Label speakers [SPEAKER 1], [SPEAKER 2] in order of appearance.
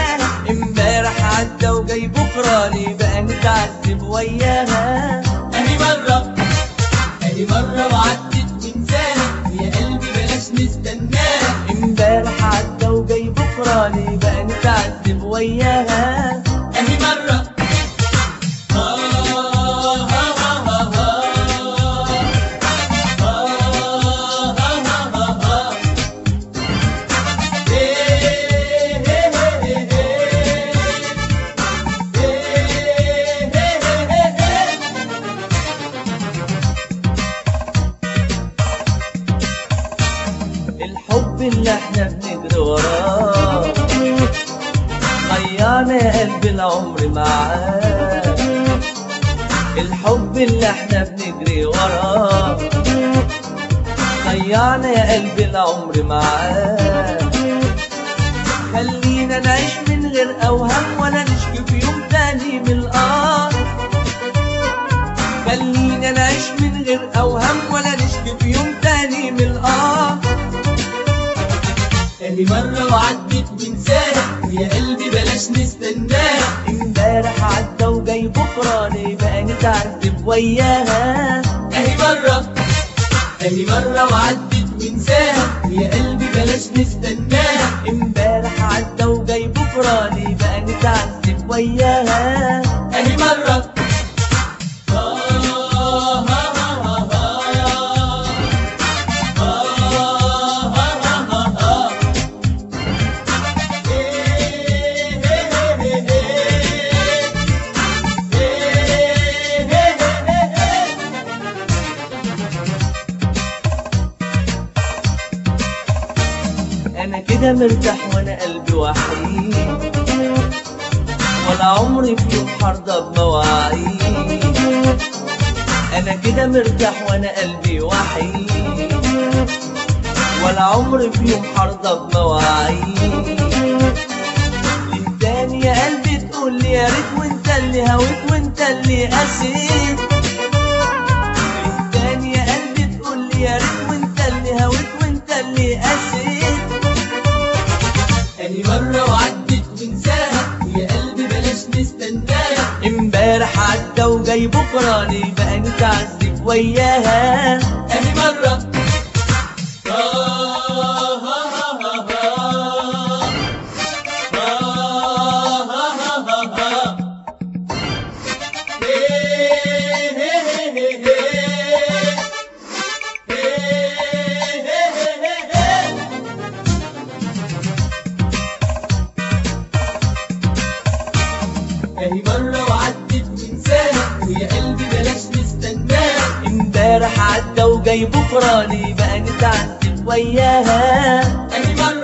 [SPEAKER 1] وياها امبارح عدى وجاي بكرة ليه بقى نتعذب وياها
[SPEAKER 2] اهي مرة اهي مرة وعدت ونساها يا قلبي بلاش نستناها
[SPEAKER 1] امبارح عدى وجاي بكرة ليه بقى نتعذب وياها
[SPEAKER 2] اهي مرة آه آه آه آه آه. آه آه آه آه. إيه إيه إيه إيه. إيه إيه إيه إيه.
[SPEAKER 1] الحب اللي احنا بنجري وراه ضيعنا يا قلبي العمر معاه الحب اللي احنا بنجري وراه ضيعنا يا قلبي العمر معاه خلينا نعيش من غير اوهام ولا نشكي في يوم تاني من القار خلينا نعيش من غير اوهام ولا نشكي في يوم تاني من القار
[SPEAKER 2] تاني مرة وعدت ونساها ويا قلبي بلاش نستناها
[SPEAKER 1] امبارح عدى وجاي بكرة ليه بقى نتعذب وياها
[SPEAKER 2] اهي مرة تاني مرة وعدت ونساها ويا قلبي بلاش نستناها
[SPEAKER 1] امبارح عدى وجاي بكرة ليه بقى نتعذب وياها
[SPEAKER 2] اهي مرة آه آه آه آه آه. آه آه آه آه. إيه إيه إيه إيه. إيه إيه إيه إيه.
[SPEAKER 1] انا كده مرتاح وانا قلبي وحيد ولا عمري في يوم حرضى بمواعيد انا كده مرتاح وانا قلبي وحيد ولا عمري في يوم حرضى بمواعيد ليه تاني يا قلبي تقول لي يا ريت وانت اللي هويت وانت اللي قسيت ليه تاني يا قلبي تقول لي يا ريت وانت اللي هويت وانت اللي قسيت
[SPEAKER 2] تاني مرة وعدت ونساها ويا قلبي بلاش نستناها
[SPEAKER 1] امبارح عدى وجاي بكرة ليه بقى نتعذب وياها
[SPEAKER 2] تاني مرة آه آه آه آه آه. آه آه آه آه. إيه إيه إيه إيه. إيه إيه إيه إيه. اهي مرة وعدت ونساها ويا قلبي بلاش نستناها
[SPEAKER 1] امبارح عدى وجاي بكرة ليه بقى نتعذب وياها
[SPEAKER 2] اهي مرة